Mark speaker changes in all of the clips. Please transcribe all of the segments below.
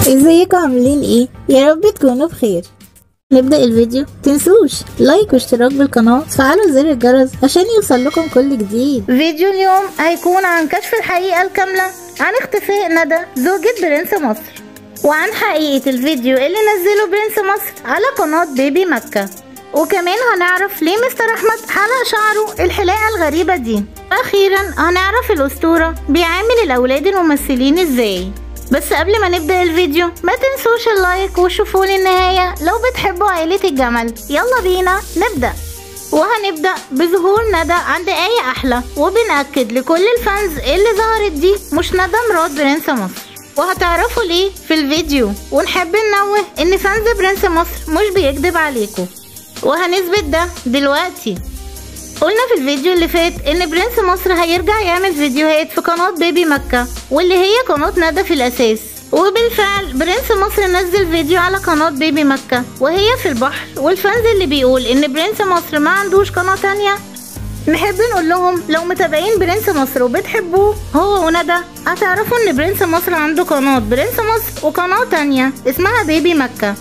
Speaker 1: ازيكم عاملين ايه يا رب تكونوا بخير نبدأ الفيديو تنسوش لايك واشتراك بالقناة وتفعلوا زر الجرس عشان يوصل لكم كل جديد
Speaker 2: فيديو اليوم هيكون عن كشف الحقيقة الكاملة عن اختفاء ندى زوجة برنس مصر وعن حقيقة الفيديو اللي نزله برنس مصر على قناة بيبي مكة وكمان هنعرف ليه مستر أحمد حلق شعره الحلاقة الغريبة دي أخيرا هنعرف الأسطورة بيعامل الأولاد الممثلين ازاي بس قبل ما نبدأ الفيديو ما تنسوش اللايك وشوفوا للنهاية لو بتحبوا عائلة الجمل يلا بينا نبدأ وهنبدأ بظهور ندى عند آية أحلى وبنأكد لكل الفانز اللي ظهرت دي مش ندى مرات برنس مصر وهتعرفوا ليه في الفيديو ونحب ننوه ان فانز برنس مصر مش بيكذب عليكم وهنثبت ده دلوقتي قلنا في الفيديو اللي فات ان برنس مصر هيرجع يعمل فيديوهات في قناة بيبي مكة واللي هي قناة ندى في الاساس وبالفعل برنس مصر نزل فيديو على قناة بيبي مكة وهي في البحر والفانز اللي بيقول ان برنس مصر ما عندوش قناة تانية نحب نقول لهم لو متابعين برنس مصر وبتحبوه هو وندى هتعرفوا ان برنس مصر عنده قناة برنس مصر وقناة تانية اسمها بيبي مكة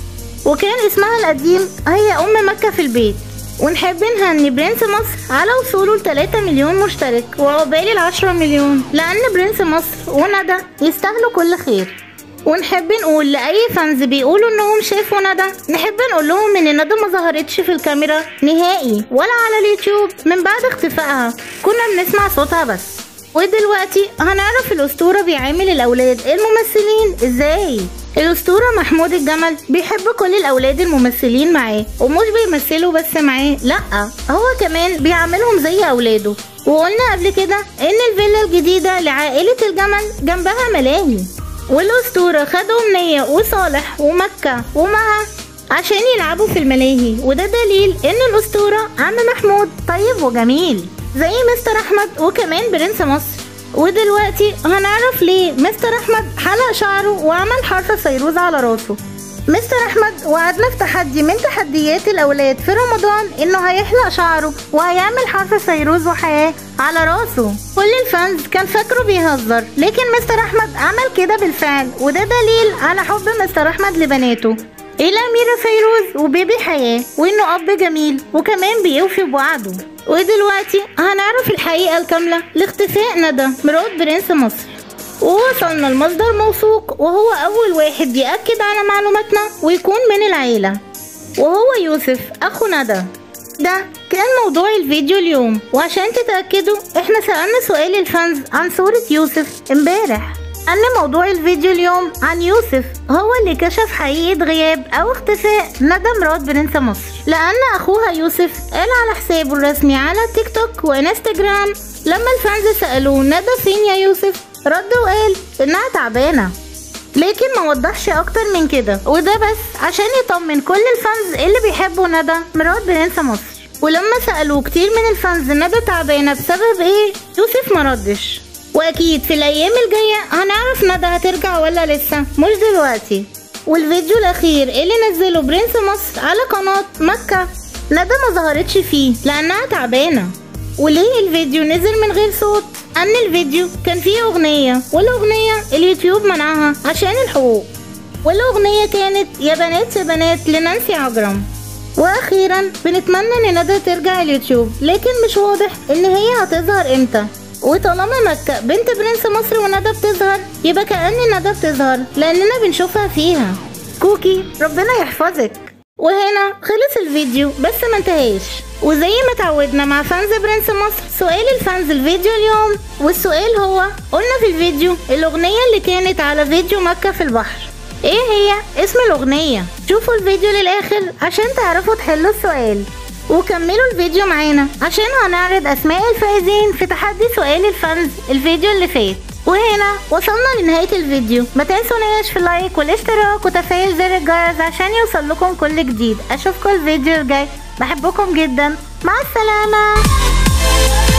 Speaker 2: وكان اسمها القديم هي ام مكة في البيت ونحب نهني برنس مصر على وصوله ل 3 مليون مشترك وعقبال ال 10 مليون لان برنس مصر وندى يستاهلوا كل خير ونحب نقول لأي فانز بيقولوا إنهم شافوا ندى نحب نقول لهم إن ندى ما ظهرتش في الكاميرا نهائي ولا على اليوتيوب من بعد اختفائها كنا بنسمع صوتها بس ودلوقتي هنعرف الأسطورة بيعامل الأولاد الممثلين إزاي الأسطورة محمود الجمل بيحب كل الأولاد الممثلين معاه ومش بيمثلوا بس معاه لأ هو كمان بيعاملهم زي أولاده وقلنا قبل كده إن الفيلا الجديدة لعائلة الجمل جنبها ملاهي والأسطورة خد أمنية وصالح ومكة ومها عشان يلعبوا في الملاهي وده دليل إن الأسطورة عم محمود طيب وجميل زي مستر أحمد وكمان برنس مصر ودلوقتي هنعرف ليه مستر أحمد حلق شعره وعمل حرف فيروز على راسه مستر أحمد وعدنا في تحدي من تحديات الأولاد في رمضان إنه هيحلق شعره وهيعمل حرف فيروز وحياة على راسه كل الفانز كان فاكره بيهزر لكن مستر أحمد عمل كده بالفعل وده دليل على حب مستر أحمد لبناته الأميرة فيروز وبيبي حياة وإنه أب جميل وكمان بيوفي بوعده ودلوقتي هنعرف الحقيقة الكاملة لاختفاء ندى مرات برنس مصر ووصلنا لمصدر موثوق وهو أول واحد يأكد على معلوماتنا ويكون من العيلة وهو يوسف أخو ندى ده كان موضوع الفيديو اليوم وعشان تتأكدوا احنا سألنا سؤال الفانز عن صورة يوسف امبارح أن موضوع الفيديو اليوم عن يوسف هو اللي كشف حقيقة غياب أو اختفاء ندى مرات برنس مصر لأن أخوها يوسف قال على حسابه الرسمي على تيك توك وإنستجرام لما الفانز سألوه ندى فين يا يوسف رد وقال إنها تعبانة لكن ما وضحش اكتر من كده وده بس عشان يطمن كل الفانز اللي بيحبوا ندى مرات برنس مصر ولما سألوه كتير من الفانز ندى تعبانة بسبب ايه يوسف ما ردش واكيد في الايام الجاية هنعرف ندى هترجع ولا لسه مش دلوقتي والفيديو الاخير اللي نزله برنس مصر على قناة مكة ندى ما ظهرتش فيه لانها تعبانة وليه الفيديو نزل من غير صوت ان الفيديو كان فيه اغنية والاغنية اليوتيوب منعها عشان الحقوق والاغنية كانت يا بنات يا بنات لنانسي عجرم واخيرا بنتمنى ان ندى ترجع اليوتيوب لكن مش واضح ان هي هتظهر امتى وطالما مكة بنت برنس مصر وندى بتظهر يبقى كأن ندى بتظهر لأننا بنشوفها فيها كوكي ربنا يحفظك وهنا خلص الفيديو بس ما انتهاش وزي ما تعودنا مع فانز برنس مصر سؤال الفانز الفيديو اليوم والسؤال هو قلنا في الفيديو الأغنية اللي كانت على فيديو مكة في البحر ايه هي اسم الأغنية شوفوا الفيديو للآخر عشان تعرفوا تحلوا السؤال وكملوا الفيديو معانا عشان هنعرض اسماء الفائزين في تحدي سؤال الفانز الفيديو اللي فات وهنا وصلنا لنهاية الفيديو ما تنسوناش في اللايك والاشتراك وتفعيل زر الجرس عشان يوصل لكم كل جديد اشوفكم الفيديو الجاي بحبكم جدا مع السلامة